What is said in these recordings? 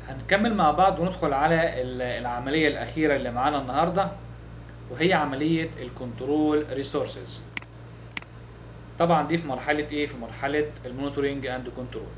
هنكمل مع بعض وندخل على ال- العملية الأخيرة اللي معانا النهاردة وهي عملية الكنترول ريسورسز طبعا دي في مرحلة ايه في مرحلة المونيتورنج اند كنترول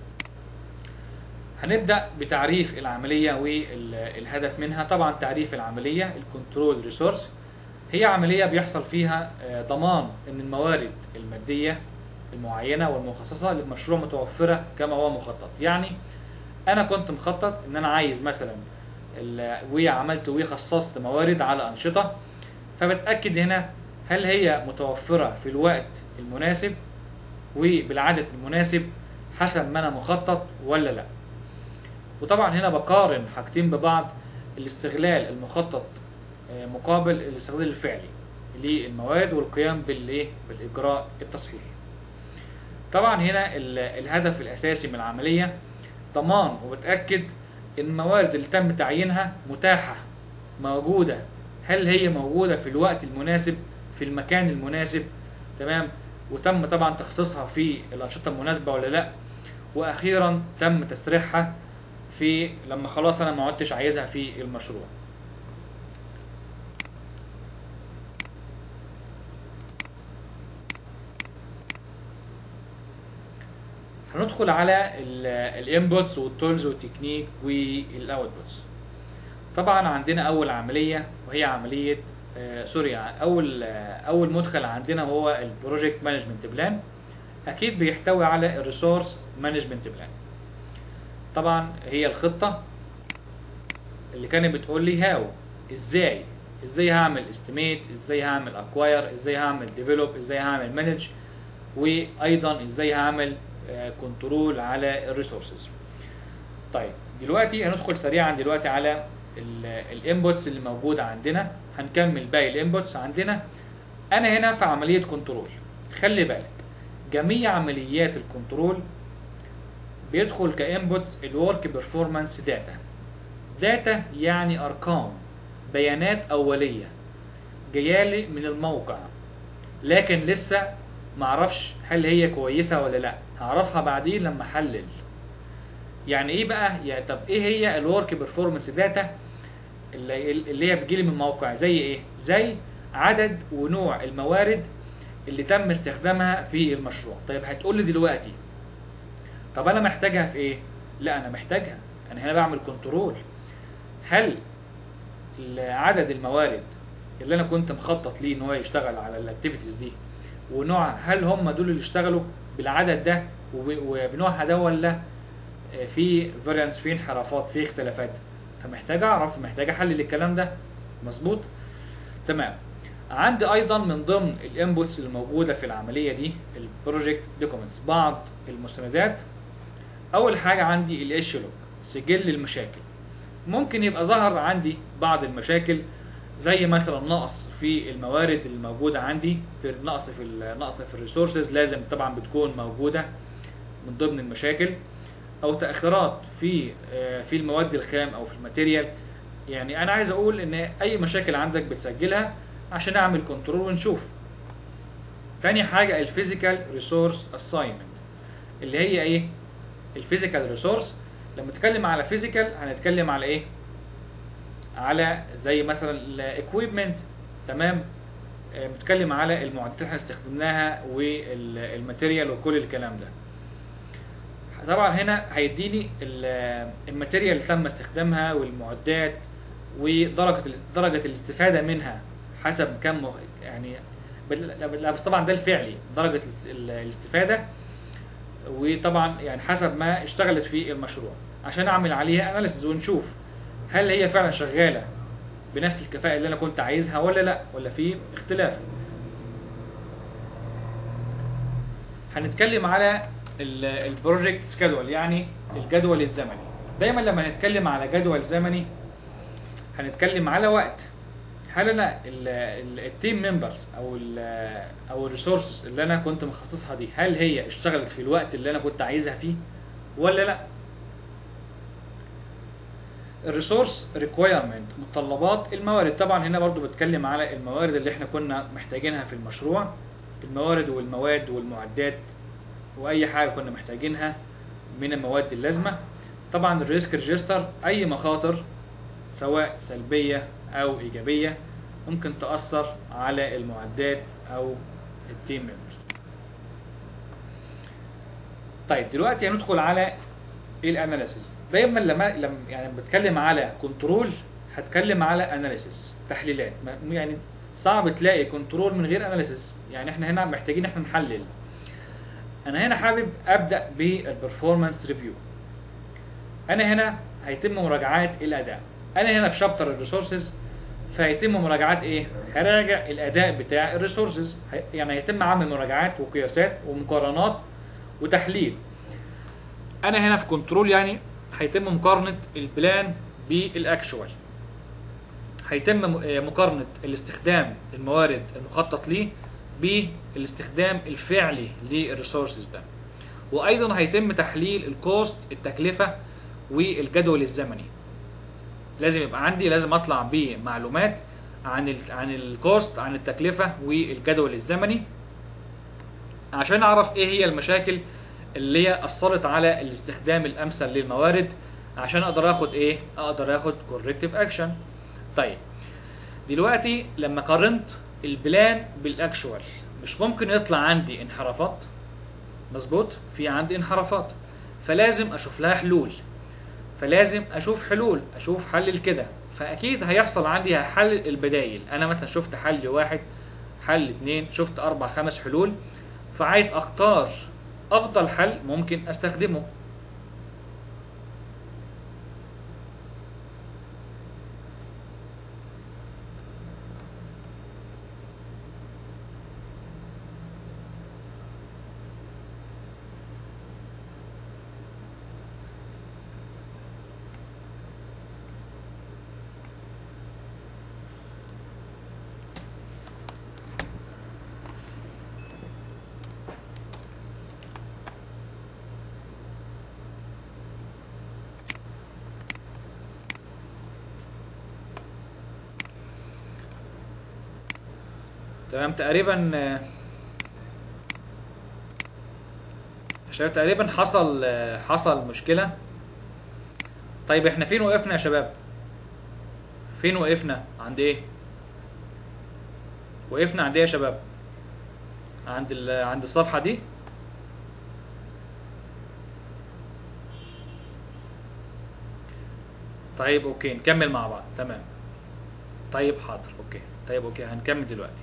هنبدأ بتعريف العملية والهدف منها طبعا تعريف العملية الكنترول ريسورس هي عملية بيحصل فيها آه، ضمان ان الموارد المادية المعينة والمخصصة للمشروع متوفرة كما هو مخطط يعني انا كنت مخطط ان انا عايز مثلا ال- وعملت وخصصت موارد على انشطه فبتاكد هنا هل هي متوفره في الوقت المناسب وبالعدد المناسب حسب ما انا مخطط ولا لا وطبعا هنا بقارن حاجتين ببعض الاستغلال المخطط آه، مقابل الاستغلال الفعلي للموارد والقيام بالايه بالاجراء التصحيحي طبعا هنا ال- الهدف الاساسي من العمليه ضمان وبتاكد ان الموارد اللي تم تعيينها متاحه موجوده هل هي موجوده في الوقت المناسب في المكان المناسب تمام وتم طبعا تخصيصها في الانشطه المناسبه ولا لا واخيرا تم تسريحها في لما خلاص انا ما عدتش عايزها في المشروع هندخل على الانبوتس والتولز والتكنيك والاوتبوتس طبعا عندنا اول عمليه وهي عمليه آه سوري اول آه اول مدخل عندنا هو البروجكت مانجمنت بلان اكيد بيحتوي على الريسورس مانجمنت بلان طبعا هي الخطه اللي كانت بتقول لي هاو ازاي ازاي هعمل استيميت ازاي هعمل اكواير ازاي هعمل ديفلوب ازاي هعمل مانج وايضا ازاي هعمل كنترول على الريسورسز طيب دلوقتي هندخل سريعا دلوقتي على الانبوتس اللي موجوده عندنا هنكمل باقي الانبوتس عندنا انا هنا في عمليه كنترول خلي بالك جميع عمليات الكنترول بيدخل كانبوتس الورك بيرفورمانس داتا داتا يعني ارقام بيانات اوليه جايالي من الموقع لكن لسه معرفش هل هي كويسه ولا لا هعرفها بعدين لما احلل يعني ايه بقى يعني طب ايه هي الورك بيرفورمانس داتا اللي اللي هي بتجيلي من الموقع زي ايه زي عدد ونوع الموارد اللي تم استخدامها في المشروع طيب هتقول لي دلوقتي طب انا محتاجها في ايه لا انا محتاجها انا هنا بعمل كنترول هل عدد الموارد اللي انا كنت مخطط ليه ان هو يشتغل على الاكتيفيتيز دي ونوع هل هم دول اللي اشتغلوا بالعدد ده وبنوعها ده ولا في فاريانس في انحرافات في اختلافات فمحتاج اعرف محتاج احلل الكلام ده مظبوط تمام عندي ايضا من ضمن الانبوتس الموجوده في العمليه دي البروجكت دوكيومنتس بعض المستندات اول حاجه عندي الايشو لوج سجل المشاكل ممكن يبقى ظهر عندي بعض المشاكل زي مثلا نقص في الموارد الموجوده عندي في نقص في النقص في الريسورسز لازم طبعا بتكون موجوده من ضمن المشاكل او تاخيرات في في المواد الخام او في الماتيريال يعني انا عايز اقول ان اي مشاكل عندك بتسجلها عشان اعمل كنترول ونشوف تاني حاجه الفيزيكال ريسورس اساينمنت اللي هي ايه الفيزيكال ريسورس لما نتكلم على فيزيكال هنتكلم على ايه على زي مثلا الاكويبمنت تمام بنتكلم على المعدات اللي احنا استخدمناها والماتيريال وكل الكلام ده طبعا هنا هيديني الماتيريال اللي تم استخدامها والمعدات ودرجه درجه الاستفاده منها حسب كم يعني بس طبعا ده الفعلي درجه الاستفاده وطبعا يعني حسب ما اشتغلت في المشروع عشان اعمل عليها اناليسيز ونشوف هل هي فعلا شغاله بنفس الكفاءه اللي انا كنت عايزها ولا لا ولا في اختلاف هنتكلم على البروجكت سكادول يعني الجدول الزمني دايما لما نتكلم على جدول زمني هنتكلم على وقت هل انا التيم ممبرز او ال او الريسورسز اللي انا كنت مخصصها دي هل هي اشتغلت في الوقت اللي انا كنت عايزها فيه ولا لا الريسورس ريكويرمنت متطلبات الموارد طبعا هنا برضو بتكلم على الموارد اللي احنا كنا محتاجينها في المشروع الموارد والمواد والمعدات واي حاجه كنا محتاجينها من المواد اللازمه طبعا الريسك ريجستر اي مخاطر سواء سلبيه او ايجابيه ممكن تاثر على المعدات او التيم ممبرز طيب دلوقتي هندخل على الاناليسيس دايما لما لما يعني بتكلم على كنترول هتكلم على اناليسيس تحليلات ما- يعني صعب تلاقي كنترول من غير اناليسيس يعني احنا هنا محتاجين احنا نحلل انا هنا حابب ابدا بالبرفورمانس ريفيو انا هنا هيتم مراجعات الاداء انا هنا في شابتر الريسورسز فهيتم مراجعات ايه هراجع الاداء بتاع الريسورسز يعني هيتم عمل مراجعات وقياسات ومقارنات وتحليل انا هنا في كنترول يعني هيتم مقارنه البلان بالاكشوال هيتم م- آه، مقارنه الاستخدام الموارد المخطط ليه بالاستخدام الفعلي للريسورسز ده وايضا هيتم تحليل الكوست التكلفه والجدول الزمني لازم يبقى عندي لازم اطلع بمعلومات عن ال عن الكوست عن التكلفه والجدول الزمني عشان اعرف ايه هي المشاكل اللي هي اثرت على الاستخدام الامثل للموارد عشان اقدر اخد ايه اقدر اخد كوركتيف اكشن طيب دلوقتي لما قارنت البلان بالاكشوال مش ممكن يطلع عندي انحرافات مظبوط في عندي انحرافات فلازم اشوف لها حلول فلازم اشوف حلول اشوف حل لكده فاكيد هيحصل عندي حل البدايل انا مثلا شفت حل واحد حل اتنين شفت اربع خمس حلول فعايز اختار افضل حل ممكن استخدمه تمام تقريبا آه، شباب تقريبا حصل آه، حصل مشكلة طيب احنا فين وقفنا يا شباب فين وقفنا عند ايه وقفنا عند ايه يا شباب عند ال- عند الصفحة دي طيب اوكي نكمل مع بعض تمام طيب حاضر اوكي طيب اوكي هنكمل دلوقتي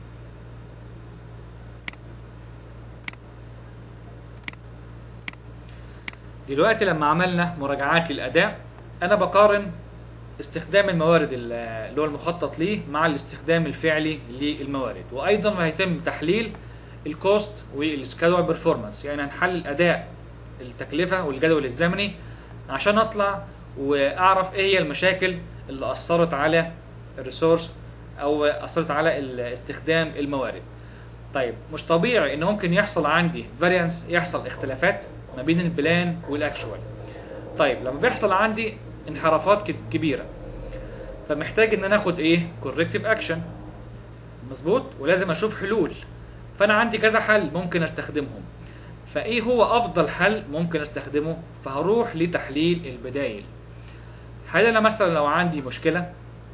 دلوقتي لما عملنا مراجعات للاداء انا بقارن استخدام الموارد ال- اللي هو المخطط ليه مع الاستخدام الفعلي للموارد وايضا هيتم تحليل الكوست والسكادول بيرفورمانس يعني هنحلل اداء التكلفه والجدول الزمني عشان اطلع واعرف ايه هي المشاكل اللي اثرت على الريسورس او اثرت على ال- استخدام الموارد طيب مش طبيعي ان ممكن يحصل عندي فاريانس يحصل اختلافات ما بين البلان والاكشوال طيب لما بيحصل عندي انحرافات ك- كبيره فمحتاج ان انا اخد ايه كوركتيف اكشن مظبوط ولازم اشوف حلول فانا عندي كذا حل ممكن استخدمهم فايه هو افضل حل ممكن استخدمه فهروح لتحليل البدايل هل انا مثلا لو عندي مشكله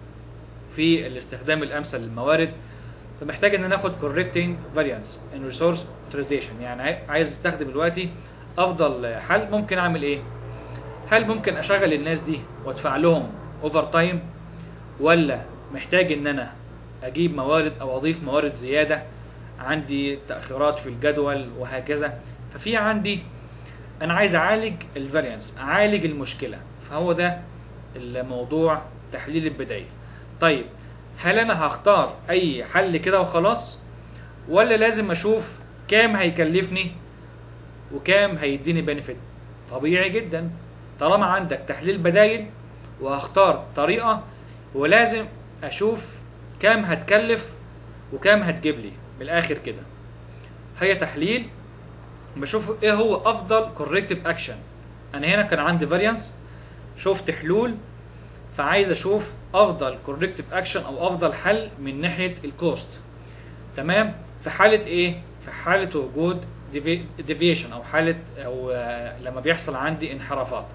في الاستخدام الامثل للموارد فمحتاج ان انا اخد correcting variance in resource utilization يعني عاي- عايز استخدم دلوقتي افضل حل ممكن اعمل ايه هل ممكن اشغل الناس دي وادفع لهم اوفر تايم ولا محتاج ان انا اجيب موارد او اضيف موارد زياده عندي تاخيرات في الجدول وهكذا ففي عندي انا عايز اعالج الفاريانس اعالج المشكله فهو ده الموضوع تحليل البدايه طيب هل انا هختار اي حل كده وخلاص ولا لازم اشوف كام هيكلفني وكام هيديني بنفيت طبيعي جدا طالما عندك تحليل بدايل وهختار طريقه ولازم اشوف كام هتكلف وكام هتجيب لي من الاخر كده هي تحليل بشوف ايه هو افضل كوركتيف اكشن انا هنا كان عندي فاريانس شفت حلول فعايز اشوف افضل كوركتيف اكشن او افضل حل من ناحيه الكوست تمام في حاله ايه في حاله وجود ديفيشن او حاله او آه، لما بيحصل عندي انحرافات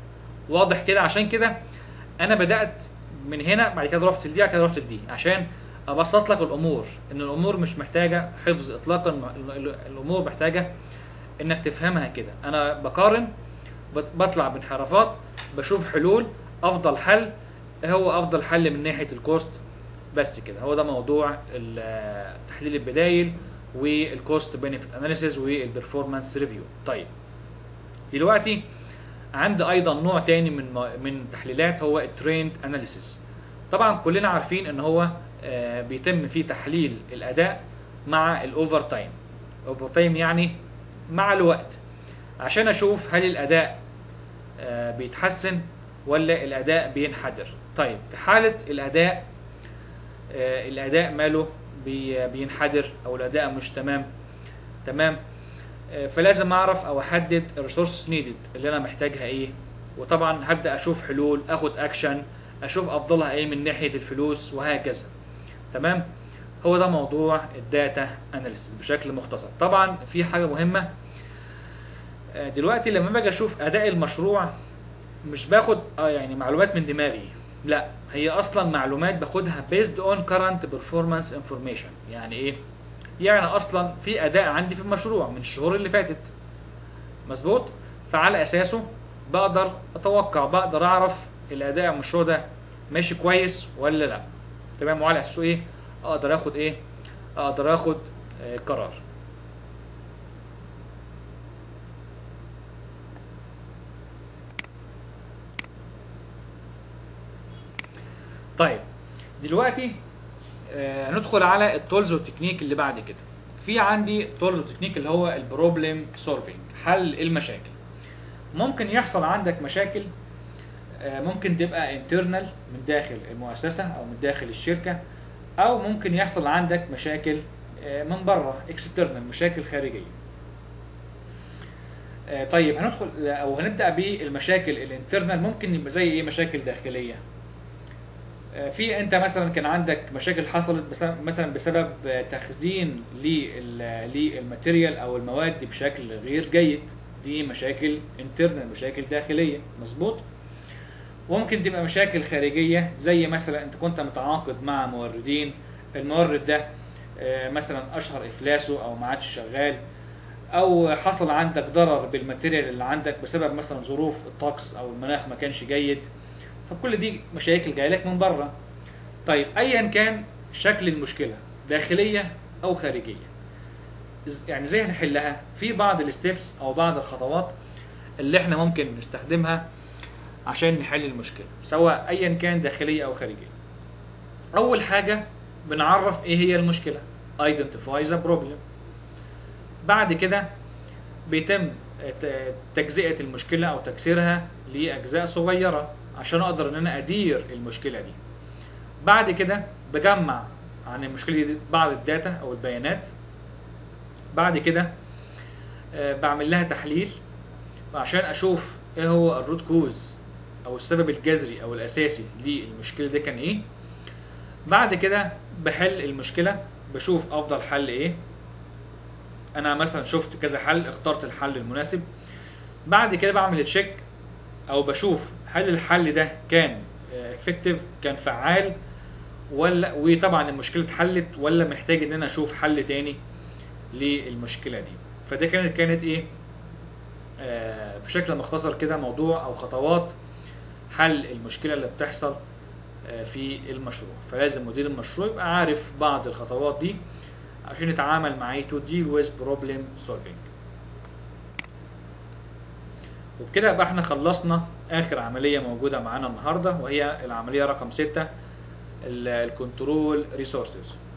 واضح كده عشان كده انا بدات من هنا بعد كده رحت لدي بعد كده رحت لدي عشان ابسط لك الامور ان الامور مش محتاجه حفظ اطلاقا ال- ال- الامور محتاجه انك تفهمها كده انا بقارن بط- بطلع بانحرافات بشوف حلول افضل حل هو افضل حل من ناحيه الكوست بس كده هو ده موضوع ال- تحليل البدايل والكوست بينفيت اناليسيز والبرفورمانس ريفيو طيب دلوقتي عندي ايضا نوع تاني من من تحليلات هو التريند اناليسيس طبعا كلنا عارفين ان هو آه، بيتم فيه تحليل الاداء مع الاوفر تايم اوفر تايم يعني مع الوقت عشان اشوف هل الاداء آه، بيتحسن ولا الاداء بينحدر طيب في حاله الاداء آه، الاداء ماله بي- بينحدر او الاداء مش تمام تمام آه، فلازم اعرف او احدد الريسورس نيدد اللي انا محتاجها ايه وطبعا هبدا اشوف حلول اخد اكشن اشوف افضلها ايه من ناحيه الفلوس وهكذا تمام هو ده موضوع الداتا اناليسيس بشكل مختصر طبعا في حاجه مهمه آه، دلوقتي لما باجي اشوف اداء المشروع مش باخد اه يعني معلومات من دماغي لا هي اصلا معلومات باخدها based on current performance information يعني ايه يعني اصلا في اداء عندي في المشروع من الشهور اللي فاتت مظبوط فعلى اساسه بقدر اتوقع بقدر اعرف الاداء المشروع ده ماشي كويس ولا لا تمام وعلى اساسه ايه اقدر اخد ايه اقدر اخد آه قرار طيب دلوقتي آه ندخل على التولز والتكنيك اللي بعد كده في عندي تولز وتكنيك اللي هو البروبلم سولفينج حل المشاكل ممكن يحصل عندك مشاكل آه ممكن تبقى انترنال من داخل المؤسسه او من داخل الشركه او ممكن يحصل عندك مشاكل آه من بره اكسترنال مشاكل خارجيه آه طيب هندخل او هنبدا بالمشاكل الانترنال ممكن يبقى زي ايه مشاكل داخليه في انت مثلا كان عندك مشاكل حصلت مثلا بسبب تخزين للماتيريال او المواد بشكل غير جيد دي مشاكل انترنال مشاكل داخليه مظبوط وممكن تبقى مشاكل خارجيه زي مثلا انت كنت متعاقد مع موردين المورد ده مثلا اشهر افلاسه او ما عادش شغال او حصل عندك ضرر بالماتيريال اللي عندك بسبب مثلا ظروف الطقس او المناخ ما كانش جيد فكل دي مشاكل جايه لك من بره طيب ايا كان شكل المشكله داخليه او خارجيه يعني ازاي هنحلها في بعض الستبس او بعض الخطوات اللي احنا ممكن نستخدمها عشان نحل المشكله سواء ايا كان داخليه او خارجيه اول حاجه بنعرف ايه هي المشكله identify the problem بعد كده بيتم تجزئه المشكله او تكسيرها لاجزاء صغيره عشان اقدر ان انا ادير المشكله دي بعد كده بجمع عن المشكله دي بعض الداتا او البيانات بعد كده بعمل لها تحليل عشان اشوف ايه هو الروت كوز او السبب الجذري او الاساسي للمشكله دي كان ايه بعد كده بحل المشكله بشوف افضل حل ايه انا مثلا شفت كذا حل اخترت الحل المناسب بعد كده بعمل تشيك او بشوف هل الحل ده كان افكتيف كان فعال ولا وطبعا المشكله اتحلت ولا محتاج ان انا اشوف حل تاني للمشكله دي فده كانت كانت ايه آه بشكل مختصر كده موضوع او خطوات حل المشكله اللي بتحصل آه في المشروع فلازم مدير المشروع يبقى عارف بعض الخطوات دي عشان يتعامل معاه to deal with problem solving وبكده يبقى احنا خلصنا اخر عمليه موجوده معانا النهارده وهي العمليه رقم 6 الكنترول ريسورسز